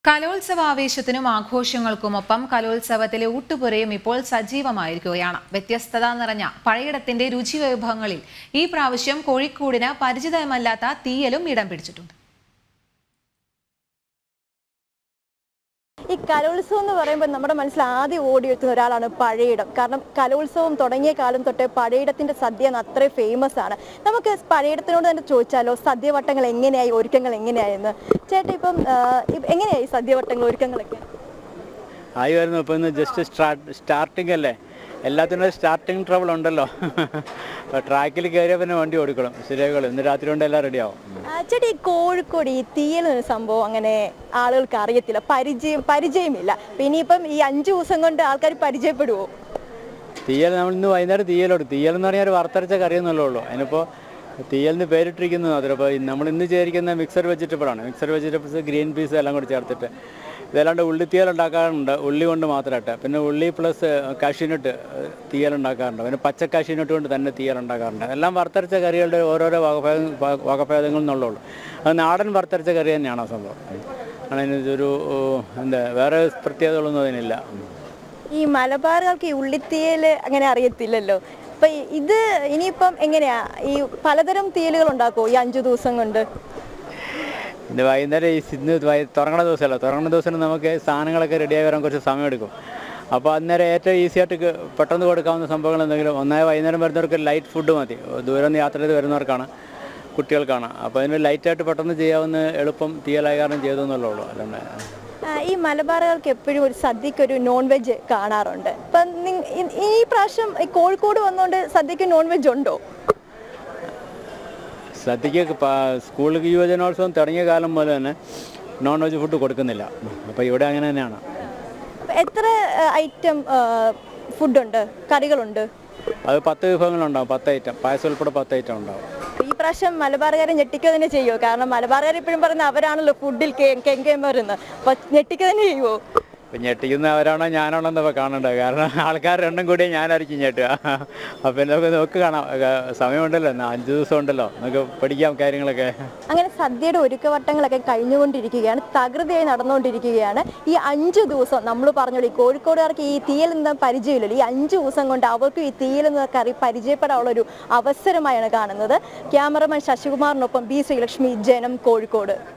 കലോത്സവ ആവേശത്തിനും ആഘോഷങ്ങൾക്കുമൊപ്പം കലോത്സവത്തിലെ ഊട്ടുപുരയും ഇപ്പോൾ സജീവമായിരിക്കുകയാണ് വ്യത്യസ്തത നിറഞ്ഞ പഴയിടത്തിന്റെ രുചിവൈഭവങ്ങളിൽ ഈ പ്രാവശ്യം കോഴിക്കോടിന് പരിചിതമല്ലാത്ത തീയലും ഇടം പിടിച്ചിട്ടുണ്ട് ഈ കലോത്സവം എന്ന് പറയുമ്പോൾ നമ്മുടെ മനസ്സിൽ ആദ്യം ഓടിയെത്തുന്ന ഒരാളാണ് പഴയിടം കാരണം കലോത്സവം തുടങ്ങിയ കാലം തൊട്ട് പഴയിടത്തിന്റെ സദ്യ എന്ന് അത്രയും ഫേമസ് ആണ് നമുക്ക് പഴയിടത്തിനോട് തന്നെ ചോദിച്ചാലോ സദ്യവട്ടങ്ങൾ എങ്ങനെയായി ഒരുക്കങ്ങൾ എങ്ങനെയായെന്ന് ചേട്ടാ ഇപ്പം ആ, ഇപ്പ- എങ്ങനെയായി സദ്യവട്ടങ്ങൾ ഒരുക്കങ്ങളൊക്കെ ആയി വരുന്നു ഇപ്പോൾ ഇന്ന് ജസ്റ്റ് സ്റ്റാർട്ട് സ്റ്റാർട്ടിംഗ് അല്ലേ എല്ലാത്തിനും സ്റ്റാർട്ടിങ് ട്രബിൾ ഉണ്ടല്ലോ അപ്പോൾ ട്രാക്കിൽ കയറിയാൽ പിന്നെ വണ്ടി ഓടിക്കണം ശരിയായിക്കോളും ഇന്ന് രാത്രി കൊണ്ട് എല്ലാം റെഡിയാവും ആ, ചേട്ടാ ഈ കോഴിക്കോട് ഈ തീയൽ എന്ന സംഭവം അങ്ങനെ ആളുകൾക്ക് അറിയത്തില്ല പരിചയം പരിചയമില്ല അപ്പൊ ഇനിയിപ്പം ഈ അഞ്ചു ദിവസം കൊണ്ട് ആൾക്കാർ പരിചയപ്പെടുവോ തീയൽ നമ്മൾ ഇന്ന് വൈകുന്നേരം തീയലോട് തീയൽ എന്ന് പറഞ്ഞാൽ ഒരു വറുത്തരച്ച കറിയെന്നല്ലേ ഉള്ളൂ അതിനിപ്പോൾ തീയലിന് പേരിട്ടിരിക്കുന്നത് മാത്രം അപ്പോൾ നമ്മൾ ഇന്ന് ചേരിക്കുന്ന മിക്സർ വെജിറ്റബിളാണ് മിക്സർ വെജിറ്റബിൾസ് ഗ്രീൻ പീസ് എല്ലാം കൂടി ചേർത്തിട്ട് ഇതല്ലാണ്ട് ഉള്ളി തീയൽ ഉണ്ടാക്കാറുണ്ട് ഉള്ളി കൊണ്ട് മാത്രമായിട്ട് പിന്നെ ഉള്ളി പ്ലസ് കാഷ്യൂനട്ട് തീയൽ ഉണ്ടാക്കാറുണ്ട് പിന്നെ പച്ച കാഷ്യൂനട്ട് കൊണ്ട് തന്നെ തീയൽ ഉണ്ടാക്കാറുണ്ട് എല്ലാം വറുത്തരച്ച കറികളുടെ ഓരോരോ വകഭേദ വകഭേദങ്ങൾ എന്നുള്ളൂ അത് നാടൻ വറുത്തരച്ച കറി തന്നെയാണ് ആ സംഭവം അതിനൊരു എന്താ വേറെ പ്രത്യേകതകളൊന്നും അതിനില്ല ഈ മലബാറുകാർക്ക് ഈ ഉള്ളിത്തീയൽ അങ്ങനെ അറിയത്തില്ലല്ലോ അപ്പൊ ഈ- ഇത് ഇനിയിപ്പം എങ്ങനെയാ ഈ പലതരം തീയലുകൾ ഉണ്ടാക്കുമോ ഈ അഞ്ചു ദിവസം കൊണ്ട് ഇത് വൈകുന്നേരം ഈ ഇന്ന് വൈ- തുറങ്ങണ ദിവസമല്ല തുറങ്ങണ ദിവസം നമുക്ക് സാധനങ്ങളൊക്കെ റെഡിയായി വരാൻ കുറച്ച് സമയമെടുക്കും അപ്പോൾ അന്നേരം ഏറ്റവും ഈസി ആയിട്ട് ക- പെട്ടെന്ന് കൊടുക്കാവുന്ന സംഭവങ്ങൾ എന്തെങ്കിലും ഒന്നായ വൈകുന്നേരം വരുന്നവർക്ക് ലൈറ്റ് ഫുഡ് മതി ദൂരം നിന്ന് യാത്ര ചെയ്ത് വരുന്നവർക്കാണ് കുട്ടികൾക്കാണ് അപ്പോൾ അതിന് ലൈറ്റായിട്ട് പെട്ടെന്ന് ചെയ്യാവുന്ന എളുപ്പം തീയലായ കാരണം ചെയ്തു എന്നുള്ളൂ അല്ലാണ്ട് ആ, ഈ മലബാറുകാർക്ക് എപ്പോഴും ഒരു സദ്യക്ക് ഒരു നോൺ വെജ് കാണാറുണ്ട് അപ്പൊ നിങ്- ഈ- ഈ പ്രാവശ്യം ഈ കോഴിക്കോട് വന്നുകൊണ്ട് സദ്യക്ക് നോൺ വെജ് ഉണ്ടോ സദ്യക്ക് പ- സ്കൂൾ യുവജനോത്സവം തുടങ്ങിയ കാലം മുതൽ തന്നെ നോൺ വെജ് ഫുഡ് കൊടുക്കുന്നില്ല അപ്പോൾ ഇവിടെ അങ്ങനെ തന്നെയാണ് അപ്പൊ എത്ര ഐറ്റം ഫുഡുണ്ട് കറികളുണ്ട് അത് പത്ത് വിഭവങ്ങളുണ്ടാവും പത്ത് ഐറ്റം പായസം ഉൾപ്പെടെ പത്ത് ഐറ്റം ഉണ്ടാവും ഈ പ്രാവശ്യം മലബാറുകാരെ ഞെട്ടിക്കുക തന്നെ ചെയ്യുമോ കാരണം മലബാറുകാർ എപ്പോഴും പറയുന്നത് അവരാണല്ലോ ഫുഡിൽ കെങ്കേമരുന്ന് അപ്പൊ ഞെട്ടിക്കുക തന്നെ ചെയ്യുമോ ഇപ്പം ഞെട്ടിക്കുന്ന അവരാണോ ഞാനാണോ എന്നപ്പോൾ കാണേണ്ടത് കാരണം ആൾക്കാർ രണ്ടും കൂടി ഞാനായിരിക്കും ഞെട്ടുക അപ്പം നമുക്ക് നോക്ക് കാണാം ഒക്കെ സമയമുണ്ടല്ലോ എന്നാ അഞ്ച് ദിവസം ഉണ്ടല്ലോ നമുക്ക് പഠിക്കാം കാര്യങ്ങളൊക്കെ അങ്ങനെ സദ്യയുടെ ഒരുക്കവട്ടങ്ങളൊക്കെ കഴിഞ്ഞുകൊണ്ടിരിക്കുകയാണ് തകൃതിയായി നടന്നുകൊണ്ടിരിക്കുകയാണ് ഈ അഞ്ച് ദിവസം നമ്മൾ പറഞ്ഞോളൂ ഈ കോഴിക്കോടുകാർക്ക് ഈ തീയൽ എന്ന പരിചയമില്ലല്ലോ ഈ അഞ്ച് ദിവസം കൊണ്ട് അവർക്ക് ഈ തീയൽ എന്ന കറി പരിചയപ്പെടാനുള്ള ഒരു അവസരമായാണ് കാണുന്നത് ക്യാമറമാൻ ശശികുമാറിനൊപ്പം ബി ശ്രീലക്ഷ്മി ജനം കോഴിക്കോട്